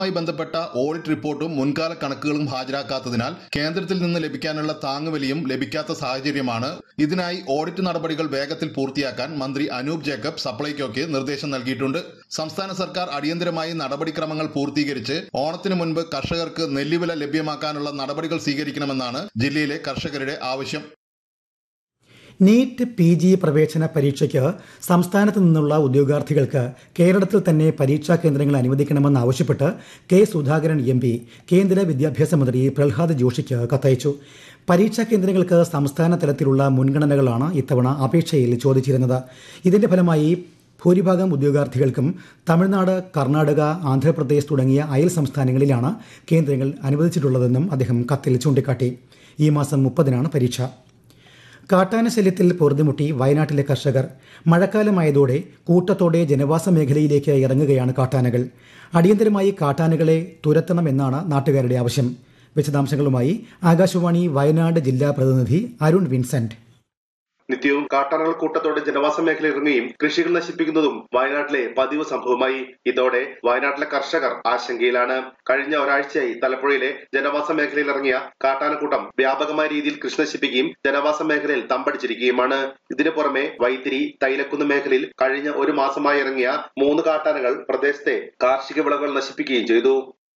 മായി ബന്ധപ്പെട്ട ഓഡിറ്റ് റിപ്പോർട്ടും മുൻകാല കണക്കുകളും ഹാജരാക്കാത്തതിനാൽ കേന്ദ്രത്തിൽ നിന്ന് ലഭിക്കാനുള്ള താങ്ങുവിലയും ലഭിക്കാത്ത സാഹചര്യമാണ് ഇതിനായി ഓഡിറ്റ് നടപടികൾ വേഗത്തിൽ പൂർത്തിയാക്കാൻ മന്ത്രി അനൂപ് ജേക്കബ് സപ്ലൈകോയ്ക്ക് നിർദ്ദേശം നൽകിയിട്ടുണ്ട് സംസ്ഥാന സർക്കാർ അടിയന്തരമായി നടപടിക്രമങ്ങൾ പൂർത്തീകരിച്ച് ഓണത്തിന് മുൻപ് കർഷകർക്ക് നെല്ലുവില ലഭ്യമാക്കാനുള്ള നടപടികൾ സ്വീകരിക്കണമെന്നാണ് ജില്ലയിലെ കർഷകരുടെ ആവശ്യം നീറ്റ് പി ജി പ്രവേശന പരീക്ഷയ്ക്ക് സംസ്ഥാനത്ത് നിന്നുള്ള ഉദ്യോഗാർത്ഥികൾക്ക് കേരളത്തിൽ തന്നെ പരീക്ഷാ കേന്ദ്രങ്ങൾ അനുവദിക്കണമെന്നാവശ്യപ്പെട്ട് കെ സുധാകരൻ എം പി കേന്ദ്ര വിദ്യാഭ്യാസ മന്ത്രി പ്രഹ്ലാദ് ജോഷിക്ക് കത്തയച്ചു പരീക്ഷാ കേന്ദ്രങ്ങൾക്ക് സംസ്ഥാന തലത്തിലുള്ള മുൻഗണനകളാണ് ഇത്തവണ അപേക്ഷയിൽ ചോദിച്ചിരുന്നത് ഇതിന്റെ ഫലമായി ഭൂരിഭാഗം ഉദ്യോഗാർത്ഥികൾക്കും തമിഴ്നാട് കർണാടക ആന്ധ്രാപ്രദേശ് തുടങ്ങിയ അയൽ സംസ്ഥാനങ്ങളിലാണ് കേന്ദ്രങ്ങൾ അനുവദിച്ചിട്ടുള്ളതെന്നും അദ്ദേഹം കത്തിൽ ചൂണ്ടിക്കാട്ടി ഈ മാസം മുപ്പതിനാണ് പരീക്ഷ കാട്ടാന ശല്യത്തിൽ പൊറുതിമുട്ടി വയനാട്ടിലെ കർഷകർ മഴക്കാലമായതോടെ കൂട്ടത്തോടെ ജനവാസ മേഖലയിലേക്ക് ഇറങ്ങുകയാണ് കാട്ടാനകൾ അടിയന്തരമായി കാട്ടാനകളെ തുരത്തണമെന്നാണ് നാട്ടുകാരുടെ ആവശ്യം വിശദാംശങ്ങളുമായി ആകാശവാണി വയനാട് ജില്ലാ പ്രതിനിധി അരുൺ വിൻസെന്റ് നിത്യവും കാട്ടാനകൾ കൂട്ടത്തോടെ ജനവാസ മേഖല ഇറങ്ങുകയും കൃഷികൾ നശിപ്പിക്കുന്നതും വയനാട്ടിലെ പതിവ് സംഭവമായി ഇതോടെ വയനാട്ടിലെ കർഷകർ ആശങ്കയിലാണ് കഴിഞ്ഞ ഒരാഴ്ചയായി തലപ്പുഴയിലെ ജനവാസ മേഖലയിൽ ഇറങ്ങിയ കാട്ടാനക്കൂട്ടം വ്യാപകമായ രീതിയിൽ കൃഷി നശിപ്പിക്കുകയും ജനവാസ മേഖലയിൽ തമ്പടിച്ചിരിക്കുകയുമാണ് ഇതിനു പുറമെ വൈത്തിരി തൈലക്കുന്ന് മേഖലയിൽ കഴിഞ്ഞ ഒരു മാസമായി ഇറങ്ങിയ മൂന്ന് കാട്ടാനകൾ പ്രദേശത്തെ കാർഷിക വിളകൾ നശിപ്പിക്കുകയും ചെയ്തു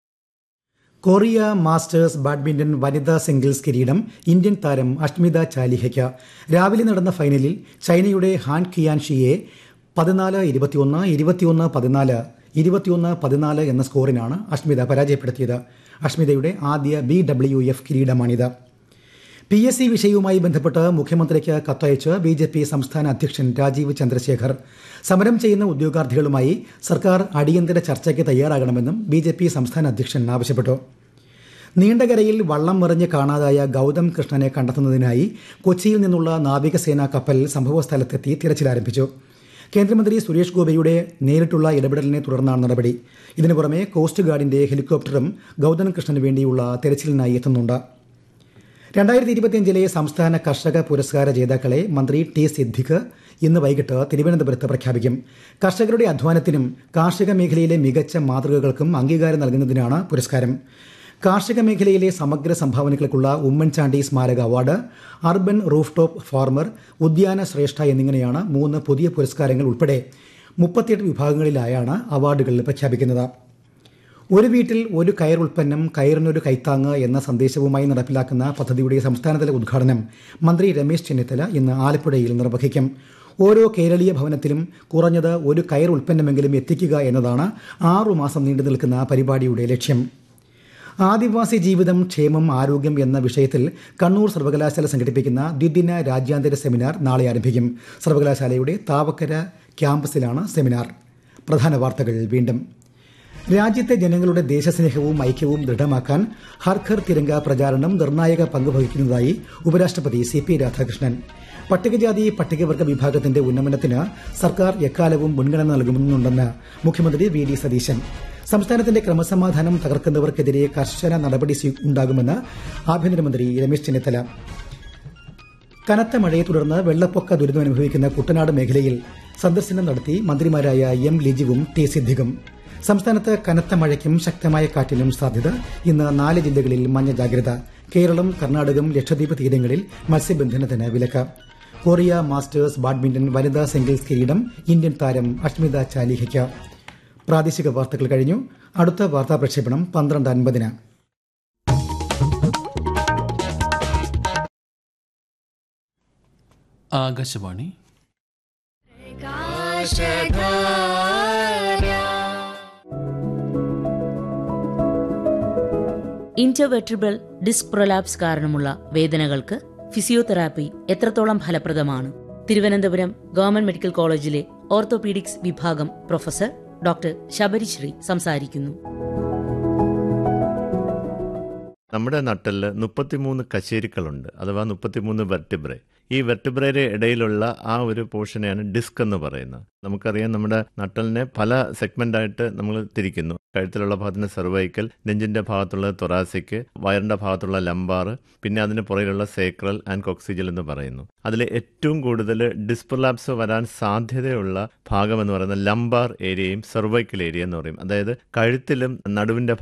കൊറിയ മാസ്റ്റേഴ്സ് ബാഡ്മിന്റൺ വനിതാ സിംഗിൾസ് കിരീടം ഇന്ത്യൻ താരം അഷ്മിത ചാലിഹയ്ക്ക് രാവിലെ നടന്ന ഫൈനലിൽ ചൈനയുടെ ഹാൻ കിയാൻഷിയെ പതിനാല് ഇരുപത്തിയൊന്ന് ഇരുപത്തിയൊന്ന് പതിനാല് ഇരുപത്തിയൊന്ന് പതിനാല് എന്ന സ്കോറിനാണ് അഷ്മിത പരാജയപ്പെടുത്തിയത് അഷ്മിതയുടെ ആദ്യ ബി ഡബ്ല്യു എഫ് കിരീടമാണിത് പി എസ് സി വിഷയവുമായി ബന്ധപ്പെട്ട് മുഖ്യമന്ത്രിക്ക് കത്തയച്ച് ബി ജെ പി സംസ്ഥാന അധ്യക്ഷൻ രാജീവ് ചന്ദ്രശേഖർ സമരം ചെയ്യുന്ന ഉദ്യോഗാർത്ഥികളുമായി സർക്കാർ അടിയന്തര ചർച്ചയ്ക്ക് തയ്യാറാകണമെന്നും ബി ജെ പി സംസ്ഥാന അധ്യക്ഷൻ ആവശ്യപ്പെട്ടു നീണ്ടകരയിൽ വള്ളം മറിഞ്ഞ് കാണാതായ ഗൗതം കൃഷ്ണനെ കണ്ടെത്തുന്നതിനായി കൊച്ചിയിൽ നിന്നുള്ള നാവികസേനാ കപ്പൽ സംഭവസ്ഥലത്തെത്തി തിരച്ചിലാരംഭിച്ചു കേന്ദ്രമന്ത്രി സുരേഷ് ഗോപിയുടെ നേരിട്ടുള്ള ഇടപെടലിനെ തുടർന്നാണ് നടപടി ഇതിനു പുറമെ കോസ്റ്റ് ഗാർഡിന്റെ ഹെലികോപ്റ്ററും ഗൗതം കൃഷ്ണന് വേണ്ടിയുള്ള തെരച്ചിലിനായി എത്തുന്നുണ്ട് രണ്ടായിരത്തി ഇരുപത്തിയഞ്ചിലെ സംസ്ഥാന കർഷക പുരസ്കാര ജേതാക്കളെ മന്ത്രി ടി സിദ്ദിഖ് ഇന്ന് വൈകിട്ട് തിരുവനന്തപുരത്ത് പ്രഖ്യാപിക്കും കർഷകരുടെ അധ്വാനത്തിനും കാർഷിക മേഖലയിലെ മികച്ച മാതൃകകൾക്കും അംഗീകാരം നൽകുന്നതിനാണ് പുരസ്കാരം കാർഷിക മേഖലയിലെ സമഗ്ര സംഭാവനകൾക്കുള്ള ഉമ്മൻചാണ്ടി സ്മാരക award urban roof top farmer ഉദ്യാന ശ്രേഷ്ഠ എന്നിങ്ങനെയാണ് മൂന്ന് പുതിയ പുരസ്കാരങ്ങൾ ഉൾപ്പെടെ മുപ്പത്തിയെട്ട് വിഭാഗങ്ങളിലായാണ് അവാർഡുകൾ പ്രഖ്യാപിക്കുന്നത് ഒരു വീട്ടിൽ ഒരു കയർ ഉൽപ്പന്നം കയറിനൊരു കൈത്താങ്ങ് എന്ന സന്ദേശവുമായി നടപ്പിലാക്കുന്ന പദ്ധതിയുടെ സംസ്ഥാനതല ഉദ്ഘാടനം മന്ത്രി രമേശ് ചെന്നിത്തല ഇന്ന് ആലപ്പുഴയിൽ നിർവഹിക്കും ഓരോ കേരളീയ ഭവനത്തിലും കുറഞ്ഞത് ഒരു കയർ ഉൽപ്പന്നമെങ്കിലും എത്തിക്കുക എന്നതാണ് ആറുമാസം നീണ്ടു നിൽക്കുന്ന പരിപാടിയുടെ ലക്ഷ്യം ആദിവാസി ജീവിതം ക്ഷേമം ആരോഗ്യം എന്ന വിഷയത്തിൽ കണ്ണൂർ സർവകലാശാല സംഘടിപ്പിക്കുന്ന ദ്വിദിന രാജ്യാന്തര സെമിനാർ നാളെ ആരംഭിക്കും സർവകലാശാലയുടെ താവക്കര ക്യാമ്പസിലാണ് സെമിനാർ പ്രധാന വാർത്തകൾ വീണ്ടും രാജ്യത്തെ ജനങ്ങളുടെ ദേശസ്നേഹവും ഐക്യവും ദൃഢമാക്കാൻ ഹർഘർ തിരങ്ക പ്രചാരണം നിർണായക പങ്ക് വഹിക്കുന്നതായി ഉപരാഷ്ട്രപതി സി പി രാധാകൃഷ്ണൻ പട്ടികജാതി പട്ടികവർഗ വിഭാഗത്തിന്റെ ഉന്നമനത്തിന് സർക്കാർ എക്കാലവും മുൻഗണന നൽകുന്നുണ്ടെന്ന് മുഖ്യമന്ത്രി വി ഡി സതീശൻ സംസ്ഥാനത്തിന്റെ ക്രമസമാധാനം തകർക്കുന്നവർക്കെതിരെ കർശന നടപടി ഉണ്ടാകുമെന്ന് ആഭ്യന്തരമന്ത്രി രമേശ് ചെന്നിത്തല കനത്ത മഴയെ തുടർന്ന് വെള്ളപ്പൊക്ക ദുരിതമനുഭവിക്കുന്ന കുട്ടനാട് മേഖലയിൽ സന്ദർശനം നടത്തി മന്ത്രിമാരായ എം ലിജുവും ടി സിദ്ദിഖും സംസ്ഥാനത്ത് കനത്ത മഴയ്ക്കും ശക്തമായ കാറ്റിനും സാധ്യത ഇന്ന് നാല് ജില്ലകളിൽ മഞ്ഞ ജാഗ്രത കേരളം കർണാടകം ലക്ഷദ്വീപ് തീരങ്ങളിൽ മത്സ്യബന്ധനത്തിന് വിലക്ക് കൊറിയ മാസ്റ്റേഴ്സ് ബാഡ്മിന്റൺ വനിതാ സിംഗിൾസ് കിരീടം ഇന്ത്യൻ താരം അഷ്മിത ചാലിഹയ്ക്ക് പ്രാദേശിക വാർത്തകൾ കഴിഞ്ഞു അടുത്ത വാർത്താ പ്രക്ഷേപണം പന്ത്രണ്ട് അൻപതിന് ആകാശവാണി ഇന്റർവെട്രിബിൾ ഡിസ്ക് പ്രൊലാപ്സ് കാരണമുള്ള വേദനകൾക്ക് ഫിസിയോതെറാപ്പി എത്രത്തോളം ഫലപ്രദമാണ് തിരുവനന്തപുരം ഗവൺമെന്റ് മെഡിക്കൽ കോളേജിലെ ഓർത്തോപീഡിക്സ് വിഭാഗം പ്രൊഫസർ ഡോക്ടർ ശബരിശ്രീ സംസാരിക്കുന്നു നമ്മുടെ നട്ടലിൽ മുപ്പത്തിമൂന്ന് കശേരുക്കളുണ്ട് അഥവാ മുപ്പത്തിമൂന്ന് വെർട്ടിബ്രേ ഈ വെർട്ടിബ്രയുടെ ഇടയിലുള്ള ആ ഒരു പോർഷനെയാണ് ഡിസ്ക് എന്ന് പറയുന്നത് നമുക്കറിയാം നമ്മുടെ നട്ടലിനെ പല സെഗ്മെന്റായിട്ട് നമ്മൾ തിരിക്കുന്നു കഴുത്തിലുള്ള ഭാഗത്തിന് സെർവൈക്കൽ നെഞ്ചിന്റെ ഭാഗത്തുള്ള തൊറാസിക് വയറിന്റെ ഭാഗത്തുള്ള ലംബാർ പിന്നെ അതിന് പുറകിലുള്ള സേക്രൽ ആൻഡ് കോക്സിജൽ എന്ന് പറയുന്നു അതിൽ ഏറ്റവും കൂടുതൽ ഡിസ്പ്രലാപ്സ് വരാൻ സാധ്യതയുള്ള ഭാഗം എന്ന് പറയുന്നത് ലംബാർ ഏരിയയും സെർവൈക്കൽ ഏരിയ എന്ന് പറയും അതായത് കഴുത്തിലും നടുവിന്റെ